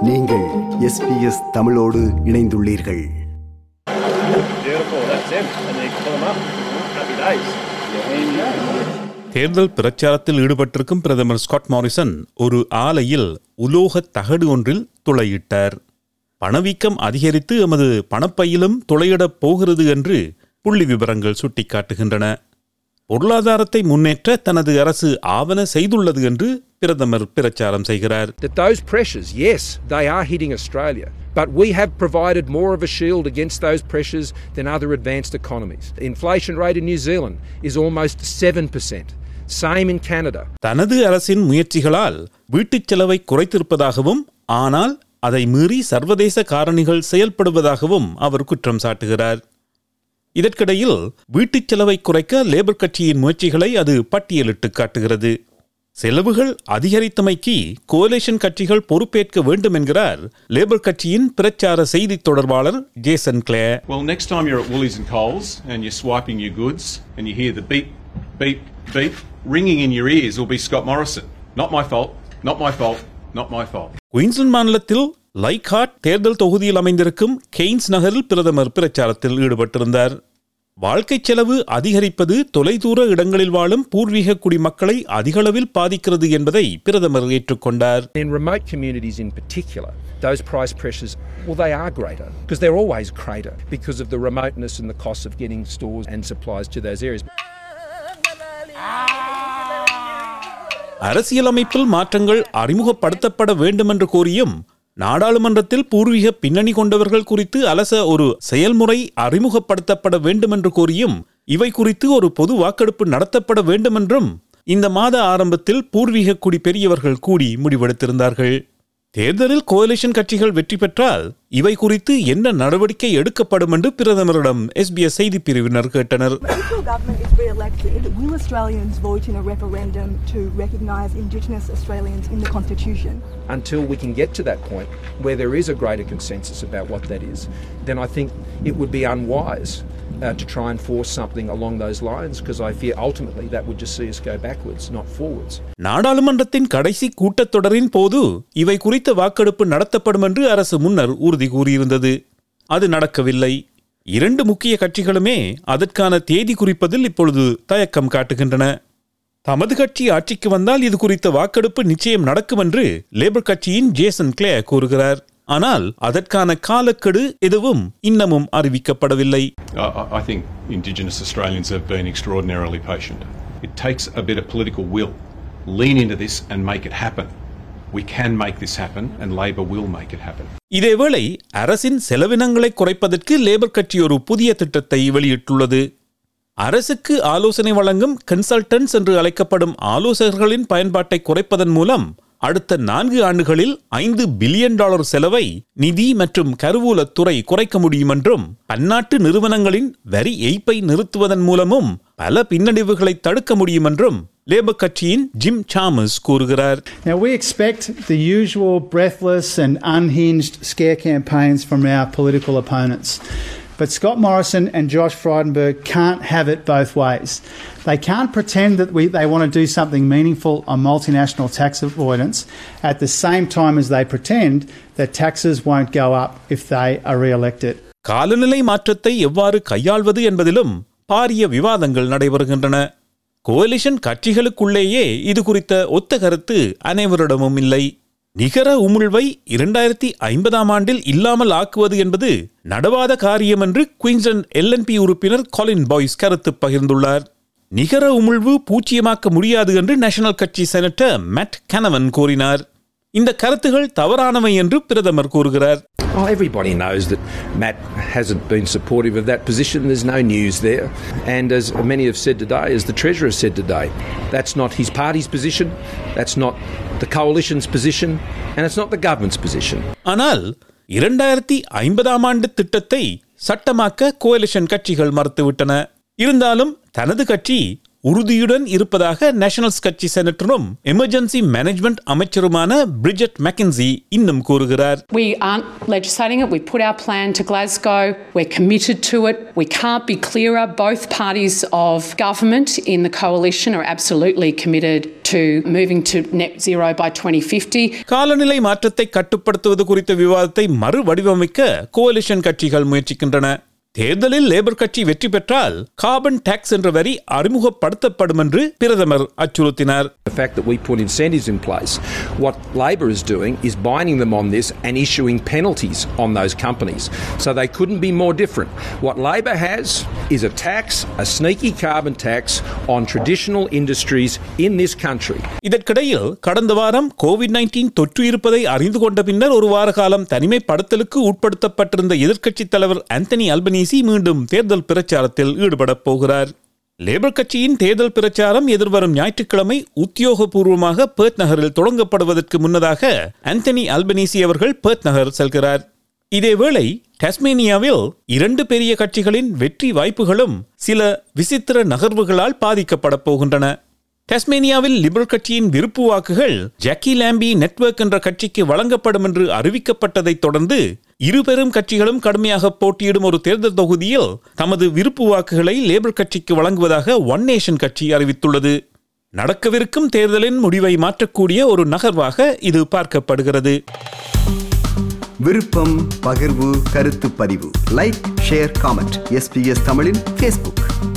நீங்கள் எஸ்பிஎஸ் தமிழோடு இணைந்துள்ளீர்கள் Beautiful, that's him. And then you pull him up. Happy days. தேர்தல் பிரச்சாரத்தில் ஈடுபட்டிருக்கும் பிரதமர் ஸ்காட் மாரிசன் ஒரு ஆலையில் உலோக தகடு ஒன்றில் துளையிட்டார் பணவீக்கம் அதிகரித்து எமது பணப்பையிலும் துளையிடப் போகிறது என்று புள்ளி விவரங்கள் சுட்டிக்காட்டுகின்றன பொருளாதாரத்தை முன்னேற்ற தனது அரசு ஆவண செய்துள்ளது என்று பிரதமர் பிரச்சாரம் செய்கிறார் that those pressures, yes, they are hitting Australia, but we have provided more of a shield against those pressures than other advanced economies. The inflation rate in New Zealand is almost 7%. Same in Canada. தனது அரசின் முயற்சிகளால் வீட்டுச் செலவை குறைத்திருப்பதாகவும் ஆனால் அதை மீறி சர்வதேச காரணிகள் செயல்படுவதாகவும் அவர் குற்றம் சாட்டுகிறார் இதற்கிடையில் வீட்டுச் செலவை குறைக்க லேபர் கட்சியின் முயற்சிகளை அது பட்டியலிட்டு காட்டுகிறது செலவுகள் அதிகரித்தமைக்கு கோலேஷன் கட்சிகள் பொறுப்பேற்க வேண்டும் என்கிறார் லேபர் கட்சியின் பிரச்சார செய்தி தொடர்பாளர் Jason Clay Well, next time you're at Woolies and Coles and you're swiping your goods and you hear the beep, beep, beep ringing in your ears will be Scott Morrison. Not my fault, not my fault, not my fault. Queensland மாநிலத்தில் லைகாட் தேர்தல் தொகுதியில் அமைந்திருக்கும் Cairns நகரில் பிரதமர் பிரச்சாரத்தில் ஈடுபட்டிருந்தார் வாழ்க்கை செலவு அதிகரிப்பது தொலைதூர இடங்களில் வாழும் பூர்வீக குடிமக்களை அதிகளவில் பாதிக்கிறது என்பதை பிரதமர் ஏற்றுக்கொண்டார் In remote communities in particular, those price pressures, well, they are greater because they're always greater because of the remoteness and the cost of getting stores and supplies to those areas. அரசியலமைப்பில் மாற்றங்கள் அறிமுகப்படுத்தப்பட வேண்டும் என்று கோரியும் நாடாளுமன்றத்தில் பூர்வீக பின்னணி கொண்டவர்கள் குறித்து அலச ஒரு செயல்முறை அறிமுகப்படுத்தப்பட வேண்டும் என்று கோரியும் இவை குறித்து ஒரு பொது வாக்கெடுப்பு நடத்தப்பட வேண்டும் என்றும் இந்த மாத ஆரம்பத்தில் பூர்வீக குடி பெரியவர்கள் கூடி முடிவெடுத்திருந்தார்கள் தேர்தலில் கோலிஷன் கட்சிகள் வெற்றி பெற்றால் இவை குறித்து என்ன நடவடிக்கை எடுக்கப்படும் என்று பிரதமரிடம் எஸ்பிஎஸ் செய்தி பிரிவினர் கேட்டனர் If your government is re-elected, will Australians vote in a referendum to recognise Indigenous Australians in the Constitution? Until we can get to that point where there is a greater consensus about what that is, then I think it would be unwise uh, to try and force something along those lines because I fear ultimately that would just see us go backwards, not forwards. நாடாளுமன்றத்தின் கடைசி கூட்டத்தொடரின் போது இவை குறித்த வாக்கெடுப்பு நடத்தப்படும் என்று அரசு முன்னர் உறுதி கூறியிருந்தது அது நடக்கவில்லை இரண்டு முக்கிய கட்சிகளுமே அதற்கான தேதி குறிப்பதில் இப்பொழுது தயக்கம் காட்டுகின்றன தமது கட்சி ஆட்சிக்கு வந்தால் இது குறித்த வாக்கெடுப்பு நிச்சயம் நடக்கும் என்று லேபர் கட்சியின் ஜேசன் கிளே கூறுகிறார் ஆனால் அதற்கான காலக்கெடு எதுவும் இன்னமும் அறிவிக்கப்படவில்லை I, I- I think Indigenous Australians have been extraordinarily patient. It takes a bit of political will. Lean into this and make it happen. We can make this happen, and Labor will make it happen. இதேவேளை அரசின் செலவினங்களை குறைப்பதற்கு labour கட்சி ஒரு புதிய திட்டத்தை வெளியிட்டுள்ளது அரசுக்கு ஆலோசனை வழங்கும் கன்சல்டன்ட்ஸ் என்று அழைக்கப்படும் ஆலோசகர்களின் பயன்பாட்டை குறைப்பதன் மூலம் அடுத்த நான்கு ஆண்டுகளில் ஐந்து பில்லியன் டாலர் செலவை நிதி மற்றும் கருவூலத்துறை குறைக்க முடியும் என்றும் பன்னாட்டு நிறுவனங்களின் வரி ஏய்ப்பை நிறுத்துவதன் மூலமும் பல பின்னடைவுகளை தடுக்க முடியும் என்றும் லேபர் கட்சியின் ஜிம் சாமஸ் கூறுகிறார் Now, we expect the usual breathless and unhinged scare campaigns from our political opponents. But Scott Morrison and Josh Frydenberg can't have it both ways. They can't pretend that we, they want to do something meaningful on multinational tax avoidance at the same time as they pretend that taxes won't go up if they are re elected. காலநிலை மாற்றத்தை எவ்வாறு கையாள்வது என்பதிலும் பாரிய விவாதங்கள் நடைபெறுகின்றன coalition கட்சிகளுக்குள்ளேயே இது குறித்த ஒத்த கருத்து அனைவரிடமும் இல்லை நிகர உமிழ்வை இரண்டாயிரத்தி ஐம்பதாம் ஆண்டில் இல்லாமல் ஆக்குவது என்பது நடவாத காரியம் என்று குயின்ஸ்லாந்து எல்என்பி உறுப்பினர் காலின் பாய்ஸ் கருத்து பகிர்ந்துள்ளார் நிகர உமிழ்வு பூச்சியமாக்க முடியாது என்று நேஷனல் கட்சி செனட்டர் மேட் கனவன் கூறினார் இந்த கருத்துகள் தவறானவை என்று பிரதமர் கூறுகிறார் Well, everybody knows that Matt hasn't been supportive of that position. There's no news there. And as many have said today, as the Treasurer said today, that's not his party's position, that's not the coalition's position, and it's not the government's position. ஆனால் இரண்டாயிரத்தி ஐம்பதாம் ஆண்டு திட்டத்தை சட்டமாக்க coalition கட்சிகள் மறுத்துவிட்டன இருந்தாலும் தனது கட்சி உறுதியுடன் இருப்பதாக நேஷனல்ஸ் கட்சி செனட்டரும் எமர்ஜென்சி மேனேஜ்மெண்ட் அமைச்சருமான பிரிஜட் மெக்கன்சி இன்னும் கூறுகிறார் We aren't legislating it. We put our plan to Glasgow. We're committed to it. We can't be clearer. Both parties of government in the coalition are absolutely committed to moving to net zero by 2050. காலநிலை மாற்றத்தை கட்டுப்படுத்துவது குறித்த விவாதத்தை மறுவடிவமைக்க coalition கட்சிகள் முயற்சிக்கின்றன தேர்தலில் labour கட்சி வெற்றி பெற்றால் கார்பன் டாக்ஸ் என்ற வரி அறிமுகப்படுத்தப்படும் என்று பிரதமர் அச்சுறுத்தினார் The fact that we put incentives in place, what Labor is doing is binding them on this and issuing penalties on those companies. So they couldn't be more different. What Labor has is a tax, a sneaky carbon tax on traditional industries in this country. இதற்கிடையில் கடந்த வாரம் Covid nineteen தொற்று இருப்பதை அறிந்து கொண்ட பின்னர் ஒரு வார காலம் தனிமைப்படுத்தலுக்கு உட்படுத்தப்பட்டிருந்த எதிர்க்கட்சித் தலைவர் ஆந்தனி அல்பனீசி மீண்டும் தேர்தல் பிரச்சாரத்தில் ஈடுபடப் போகிறார் லேபர் கட்சியின் தேர்தல் பிரச்சாரம் எதிர்வரும் ஞாயிற்றுக்கிழமை உத்தியோகபூர்வமாக பேர்த் நகரில் தொடங்கப்படுவதற்கு முன்னதாக ஆந்தனி அல்பனீசி அவர்கள் பேர்த் நகர் செல்கிறார் இதேவேளை டாஸ்மேனியாவில் இரண்டு பெரிய கட்சிகளின் வெற்றி வாய்ப்புகளும் சில விசித்திர நகர்வுகளால் பாதிக்கப்படப் போகின்றன டாஸ்மேனியாவில் லிபரல் கட்சியின் விருப்பு வாக்குகள் ஜாக்கி லாம்பி நெட்வொர்க் என்ற கட்சிக்கு வழங்கப்படும் என்று அறிவிக்கப்பட்டதைத் தொடர்ந்து இரு பெரும் கட்சிகளும் கடுமையாக போட்டியிடும் ஒரு தேர்தல் தொகுதியில் தமது விருப்பு வாக்குகளை லேபர் கட்சிக்கு வழங்குவதாக ஒன் நேஷன் கட்சி அறிவித்துள்ளது நடக்கவிருக்கும் தேர்தலின் முடிவை மாற்றக்கூடிய ஒரு நகர்வாக இது பார்க்கப்படுகிறது விருப்பம் பகிர்வு கருத்து பதிவு லைக் ஷேர் காமெண்ட் எஸ்பிஎஸ் தமிழின் ஃபேஸ்புக்